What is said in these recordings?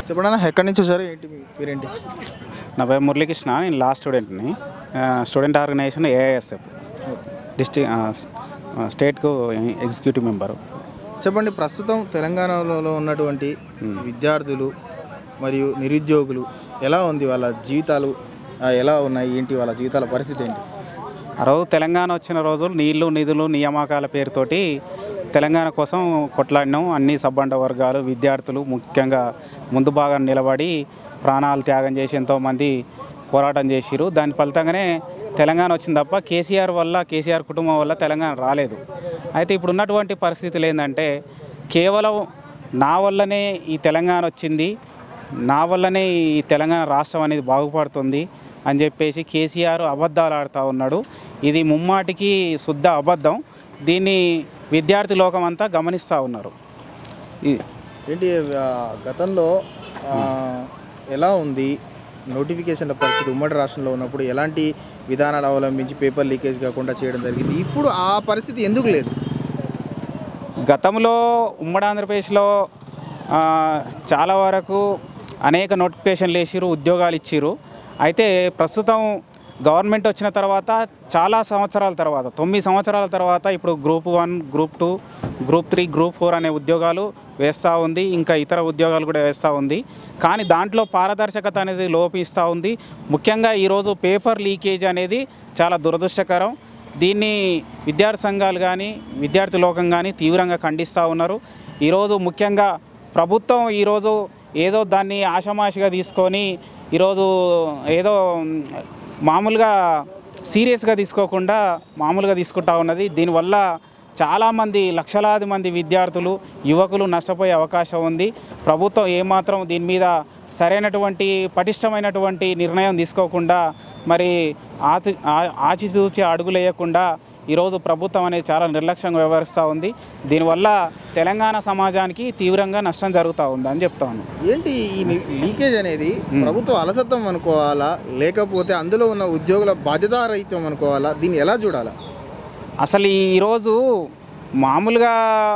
చెప్పండి అన్న ఎక్కడి నుంచి వచ్చారు ఏంటి మీ పేరేంటి నా పేరు మురళీకృష్ణ నేను లా స్టూడెంట్ని స్టూడెంట్ ఆర్గనైజేషన్ ఏఐఎస్ఎఫ్ డిస్ట్రిక్ స్టేట్కు ఎగ్జిక్యూటివ్ మెంబరు చెప్పండి ప్రస్తుతం తెలంగాణలో ఉన్నటువంటి విద్యార్థులు మరియు నిరుద్యోగులు ఎలా ఉంది వాళ్ళ జీవితాలు ఆ, ఎలా ఉన్నాయి ఏంటి వాళ్ళ జీవితాల పరిస్థితి ఏంటి ఆ రోజు తెలంగాణ వచ్చిన రోజులు నీళ్లు నిధులు నియామకాల పేరుతోటి తెలంగాణ కోసం కొట్లాడినాం అన్ని సబ్బండ వర్గాలు విద్యార్థులు ముఖ్యంగా ముందు భాగం నిలబడి ప్రాణాలు త్యాగం చేసి ఎంతోమంది పోరాటం చేసిరు దాని ఫలితంగానే తెలంగాణ వచ్చింది తప్ప కేసీఆర్ వల్ల కేసీఆర్ కుటుంబం వల్ల తెలంగాణ రాలేదు అయితే ఇప్పుడు ఉన్నటువంటి పరిస్థితులు ఏంటంటే కేవలం నా వల్లనే ఈ తెలంగాణ వచ్చింది నా వల్లనే ఈ తెలంగాణ రాష్ట్రం అనేది బాగుపడుతుంది అని చెప్పేసి కేసీఆర్ అబద్ధాలు ఆడుతూ ఉన్నాడు ఇది ముమ్మాటికి శుద్ధ అబద్ధం దీన్ని విద్యార్థి లోకం అంతా గమనిస్తూ ఉన్నారు ఇది ఏంటి ఆ, గతంలో ఆ, ఎలా ఉంది నోటిఫికేషన్ల పరిస్థితి ఉమ్మడి రాష్ట్రంలో ఉన్నప్పుడు ఎలాంటి విధానాలు అవలంబించి పేపర్ లీకేజ్ కాకుండా చేయడం జరిగింది ఇప్పుడు ఆ పరిస్థితి ఎందుకు లేదు గతంలో ఉమ్మడి ఆంధ్రప్రదేశ్లో ఆ, చాలా వరకు అనేక నోటిఫికేషన్లు వేసిరు ఉద్యోగాలు ఇచ్చిరు అయితే ప్రస్తుతం గవర్నమెంట్ వచ్చిన తర్వాత చాలా సంవత్సరాల తర్వాత తొమ్మిది సంవత్సరాల తర్వాత ఇప్పుడు group one group two group three group four అనే ఉద్యోగాలు వేస్తూ ఉంది ఇంకా ఇతర ఉద్యోగాలు కూడా వేస్తూ ఉంది కానీ దాంట్లో పారదర్శకత అనేది లోపిస్తూ ఉంది ముఖ్యంగా ఈరోజు పేపర్ లీకేజ్ అనేది చాలా దురదృష్టకరం దీన్ని విద్యార్థి సంఘాలు కానీ విద్యార్థి లోకం కానీ తీవ్రంగా ఖండిస్తూ ఉన్నారు ఈరోజు ముఖ్యంగా ప్రభుత్వం ఈరోజు ఏదో దాన్ని ఆషామాషిగా తీసుకొని ఈరోజు ఏదో మ్, మామూలుగా సీరియస్గా తీసుకోకుండా మామూలుగా తీసుకుంటా ఉన్నది దీనివల్ల చాలామంది లక్షలాది మంది విద్యార్థులు యువకులు నష్టపోయే అవకాశం ఉంది ప్రభుత్వం ఏమాత్రం దీని మీద సరైనటువంటి పటిష్టమైనటువంటి నిర్ణయం తీసుకోకుండా మరి ఆతి ఆ- ఆచితూచి అడుగులు వేయకుండా ఈరోజు ప్రభుత్వం అనేది చాలా నిర్లక్ష్యంగా వ్యవహరిస్తూ ఉంది దీనివల్ల తెలంగాణ సమాజానికి తీవ్రంగా నష్టం జరుగుతూ ఉంది అని చెప్తా ఉన్నాను ఏంటి ఈ ని- లీకేజ్ అనేది ప్రభుత్వ అలసత్వం అనుకోవాలా లేకపోతే అందులో ఉన్న ఉద్యోగుల బాధ్యతారహిత్యం అనుకోవాలా దీన్ని ఎలా చూడాలా అసలు ఈరోజు మామూలుగా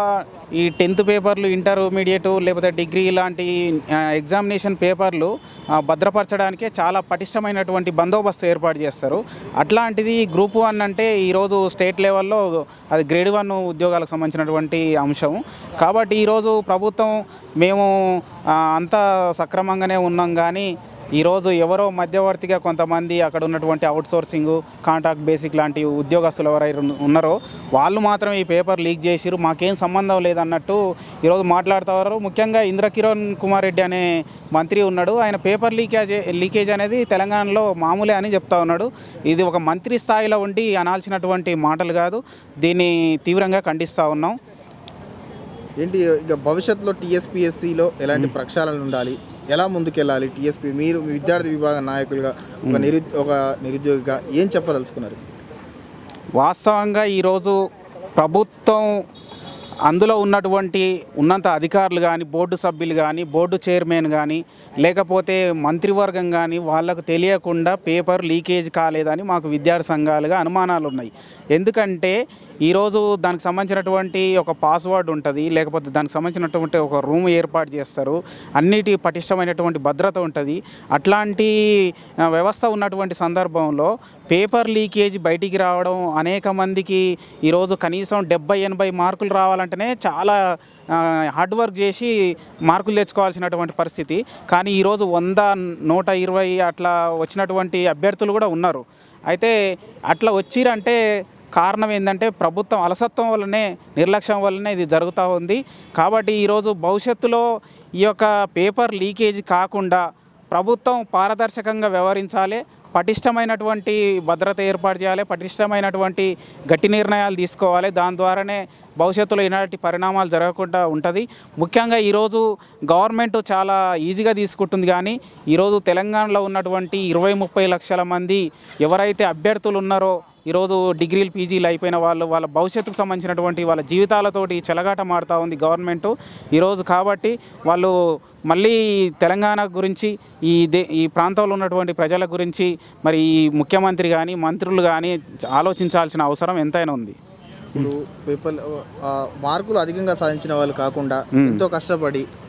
ఈ టెన్త్ పేపర్లు ఇంటర్మీడియట్ లేకపోతే డిగ్రీ లాంటి ఆ, ఎగ్జామినేషన్ పేపర్లు ఆ, భద్రపరచడానికే చాలా పటిష్టమైనటువంటి బందోబస్తు ఏర్పాటు చేస్తారు అట్లాంటిది గ్రూప్ వన్ అంటే ఈరోజు స్టేట్ లెవెల్లో అది గ్రేడ్ వన్ ఉద్యోగాలకు సంబంధించినటువంటి అంశం కాబట్టి ఈరోజు ప్రభుత్వం మేము ఆ, అంతా సక్రమంగానే ఉన్నాం కానీ ఈరోజు ఎవరో మధ్యవర్తిగా కొంతమంది అక్కడ ఉన్నటువంటి అవుట్ సోర్సింగ్ కాంట్రాక్ట్ బేసిక్ లాంటి ఉద్యోగస్తులు ఎవరైతే ఉన్న- ఉన్నారో వాళ్ళు మాత్రం ఈ పేపర్ లీక్ చేసిరు మాకేం సంబంధం లేదన్నట్టు ఈరోజు మాట్లాడుతున్నారు ముఖ్యంగా ఇంద్రకిరణ్ కుమార్ రెడ్డి అనే మంత్రి ఉన్నాడు ఆయన పేపర్ లీకేజ్ లీకేజ్ అనేది తెలంగాణలో మామూలే అని చెప్తా ఉన్నాడు ఇది ఒక మంత్రి స్థాయిలో ఉండి అనాల్సినటువంటి మాటలు కాదు దీన్ని తీవ్రంగా ఖండిస్తూ ఉన్నాం ఏంటి ఇక భవిష్యత్తులో టీఎస్పీఎస్సిలో ఎలాంటి ప్రక్షాళన ఉండాలి ఎలా ముందుకెళ్ళాలి టీఎస్పీ మీరు మీ విద్యార్థి విభాగ నాయకులుగా ఒక నిరు ఒక నిరుద్యోగిగా ఏం చెప్పదలుచుకున్నారు వాస్తవంగా ఈరోజు ప్రభుత్వం అందులో ఉన్నటువంటి ఉన్నత అధికారులు కానీ బోర్డు సభ్యులు కానీ బోర్డు చైర్మన్ కానీ లేకపోతే మంత్రివర్గం కానీ వాళ్ళకు తెలియకుండా పేపర్ లీకేజ్ కాలేదని మాకు విద్యార్థి సంఘాలుగా అనుమానాలు ఉన్నాయి ఎందుకంటే ఈరోజు దానికి సంబంధించినటువంటి ఒక పాస్వర్డ్ ఉంటుంది లేకపోతే దానికి సంబంధించినటువంటి ఒక రూమ్ ఏర్పాటు చేస్తారు అన్నిటి పటిష్టమైనటువంటి భద్రత ఉంటుంది అట్లాంటి ఆ, వ్యవస్థ ఉన్నటువంటి సందర్భంలో పేపర్ లీకేజ్ బయటికి రావడం అనేక మందికి ఈరోజు కనీసం డెబ్బై ఎనభై మార్కులు రావాలంటేనే చాలా ఆ, హార్డ్ వర్క్ చేసి మార్కులు తెచ్చుకోవాల్సినటువంటి పరిస్థితి కానీ ఈరోజు వంద నూట ఇరవై అట్లా వచ్చినటువంటి అభ్యర్థులు కూడా ఉన్నారు అయితే అట్లా వచ్చిరంటే కారణం ఏంటంటే ప్రభుత్వం అలసత్వం వల్లనే నిర్లక్ష్యం వల్లనే ఇది జరుగుతూ ఉంది కాబట్టి ఈరోజు భవిష్యత్తులో ఈ యొక్క పేపర్ లీకేజ్ కాకుండా ప్రభుత్వం పారదర్శకంగా వ్యవహరించాలి పటిష్టమైనటువంటి భద్రత ఏర్పాటు చేయాలి పటిష్టమైనటువంటి గట్టి నిర్ణయాలు తీసుకోవాలి దాని ద్వారానే భవిష్యత్తులో ఇలాంటి పరిణామాలు జరగకుండా ఉంటుంది ముఖ్యంగా ఈరోజు గవర్నమెంట్ చాలా ఈజీగా తీసుకుంటుంది కానీ ఈరోజు తెలంగాణలో ఉన్నటువంటి ఇరవై ముప్పై లక్షల మంది ఎవరైతే అభ్యర్థులు ఉన్నారో ఈరోజు డిగ్రీలు పీజీలు అయిపోయిన వాళ్ళు వాళ్ళ భవిష్యత్తుకు సంబంధించినటువంటి వాళ్ళ జీవితాలతోటి చెలగాట మారుతూ ఉంది గవర్నమెంట్ ఈరోజు కాబట్టి వాళ్ళు మళ్ళీ తెలంగాణ గురించి ఈ దే ఈ ప్రాంతంలో ఉన్నటువంటి ప్రజల గురించి మరి ఈ ముఖ్యమంత్రి కానీ మంత్రులు కానీ ఆలోచించాల్సిన అవసరం ఎంతైనా ఉంది ఇప్పుడు పేపర్ ఆ, మార్కులు అధికంగా సాధించిన వాళ్ళు కాకుండా ఎంతో కష్టపడి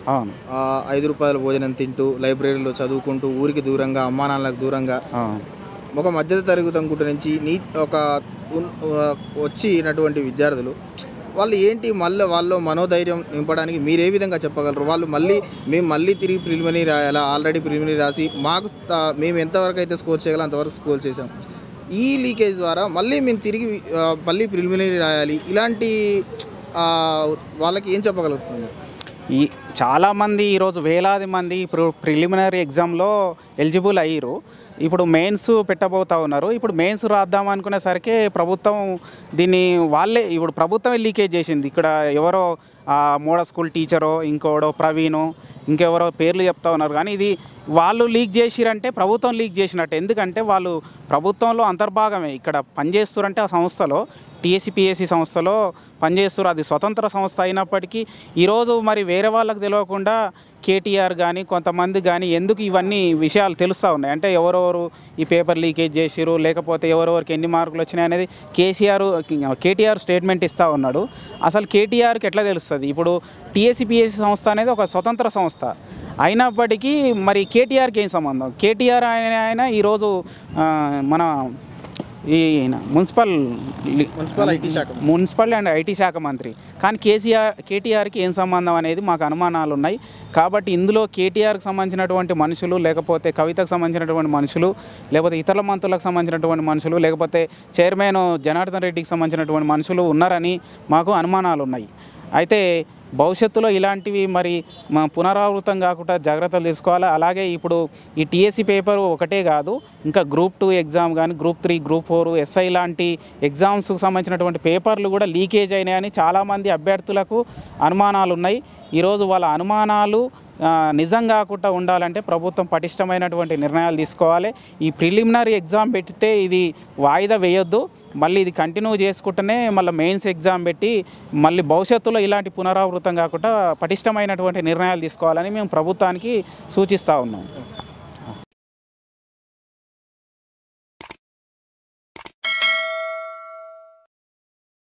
అవును ఆ, ఐదు రూపాయల భోజనం తింటూ లైబ్రరీలో చదువుకుంటూ ఊరికి దూరంగా అమ్మా నాన్నలకు దూరంగా అవును ఒక మధ్య తరగతి అనుకుంటు నుంచి నీ ఒక ఉన్- ఆ, వచ్చినటువంటి విద్యార్థులు వాళ్ళు ఏంటి మళ్ళీ వాళ్ళు మనోధైర్యం నింపడానికి మీరు ఏ విధంగా చెప్పగలరు వాళ్ళు మళ్ళీ మేము మళ్ళీ తిరిగి ప్రిలిమినరీ రాయాలా ఆల్రెడీ ప్రిలిమినరీ రాసి మాకు త- మేము ఎంతవరకు అయితే స్కోర్ చేయగలం అంతవరకు స్కోర్ చేసాం ఈ లీకేజ్ ద్వారా మళ్ళీ మేము తిరిగి ఆ, మళ్ళీ ప్రిలిమినరీ రాయాలి ఇలాంటి ఆ, వాళ్ళకి ఏం చెప్పగలుగుతున్నాం ఈ చాలామంది ఈరోజు వేలాది మంది ఇప్పుడు ప్రిలిమినరీ ఎగ్జామ్లో ఎలిజిబుల్ అయ్యారు ఇప్పుడు మెయిన్స్ పెట్టబోతా ఉన్నారు ఇప్పుడు మెయిన్స్ రాద్దాం అనుకునేసరికి ప్రభుత్వం దీన్ని వాళ్ళే ఇప్పుడు ప్రభుత్వమే లీకేజ్ చేసింది ఇక్కడ ఎవరో ఆ మోడల్ స్కూల్ టీచరో ఇంకోడో ప్రవీణో ఇంకెవరో పేర్లు చెప్తా ఉన్నారు కానీ ఇది వాళ్ళు లీక్ చేసిరంటే ప్రభుత్వం లీక్ చేసినట్టు ఎందుకంటే వాళ్ళు ప్రభుత్వంలో అంతర్భాగమే ఇక్కడ పనిచేస్తారంటే ఆ సంస్థలో టీఎస్సీపీఎస్సీ సంస్థలో పనిచేస్తారు అది స్వతంత్ర సంస్థ అయినప్పటికీ ఈరోజు మరి వేరే వాళ్ళకి తెలియకుండా కేటీఆర్ కానీ కొంతమంది కానీ ఎందుకు ఇవన్నీ విషయాలు తెలుస్తూ ఉన్నాయి అంటే ఎవరెవరు ఈ పేపర్ లీకేజ్ చేసిరు లేకపోతే ఎవరెవరికి ఎన్ని మార్కులు వచ్చినాయి అనేది కేసీఆర్ కేటీఆర్ స్టేట్మెంట్ ఇస్తూ ఉన్నాడు అసలు కేటీఆర్కి ఎట్లా తెలుస్తుంది ఇప్పుడు టీఎస్సీపీఎస్సీ సంస్థ అనేది ఒక స్వతంత్ర సంస్థ అయినప్పటికీ మరి కేటీఆర్కి ఏం సంబంధం కేటీఆర్ ఆయన ఆయన ఈరోజు ఆ, మన ఈ మున్సిపల్ లి- మున్సిపల్ ఐటీ శాఖ మున్సిపల్ అండ్ ఐటీ శాఖ మంత్రి కానీ కేసీఆర్ కేటీఆర్కి ఏం సంబంధం అనేది మాకు అనుమానాలు ఉన్నాయి కాబట్టి ఇందులో కేటీఆర్కి సంబంధించినటువంటి మనుషులు లేకపోతే కవితకు సంబంధించినటువంటి మనుషులు లేకపోతే ఇతర మంత్రులకు సంబంధించినటువంటి మనుషులు లేకపోతే చైర్మన్ జనార్దన్ రెడ్డికి సంబంధించినటువంటి మనుషులు ఉన్నారని మాకు అనుమానాలు ఉన్నాయి అయితే భవిష్యత్తులో ఇలాంటివి మరి మా పునరావృతం కాకుండా జాగ్రత్తలు తీసుకోవాలి అలాగే ఇప్పుడు ఈ టీఎస్సీ పేపర్ ఒకటే కాదు ఇంకా గ్రూప్ టూ ఎగ్జామ్ కానీ group three group four SI లాంటి ఎగ్జామ్స్కి సంబంధించినటువంటి పేపర్లు కూడా లీకేజ్ అయినాయని చాలామంది అభ్యర్థులకు అనుమానాలు ఉన్నాయి ఈరోజు వాళ్ళ అనుమానాలు ఆ, నిజం కాకుండా ఉండాలంటే ప్రభుత్వం పటిష్టమైనటువంటి నిర్ణయాలు తీసుకోవాలి ఈ ప్రిలిమినరీ ఎగ్జామ్ పెడితే ఇది వాయిదా వేయొద్దు మళ్ళీ ఇది కంటిన్యూ చేసుకుంటేనే మళ్ళీ మెయిన్స్ ఎగ్జామ్ పెట్టి మళ్ళీ భవిష్యత్తులో ఇలాంటి పునరావృతం కాకుండా పటిష్టమైనటువంటి నిర్ణయాలు తీసుకోవాలని మేము ప్రభుత్వానికి సూచిస్తూ ఉన్నాం